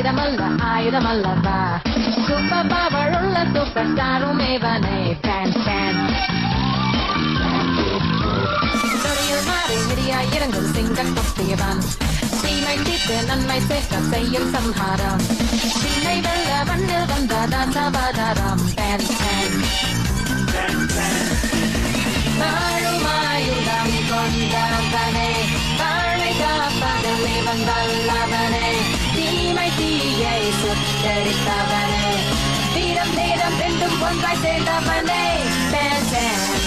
வேதமல்ல ஆயுதமல்லவா super power உள்ள super ஸ்டாரும் இவனே பேன் பேன் நொடியில் மாறி இடியா இறங்கும் சிங்கம் குத்தியவன் தீமை தீர்த்து நன்மை சேர்க்க செய்யும் சம்ஹாரம் தீமை வெல்ல மண்ணில் வந்ததான் சவாதாரம் பேன் பேன் வாழுமாயுதம் கொண்டவனே வாழை காப்பதில் இவன் வல்லவனே தீமை தீயை சுட்டரித்தவனே வீரம் நேரம் ரெண்டும் ஒன்றாய் சேர்ந்தவனே பேன் பேன்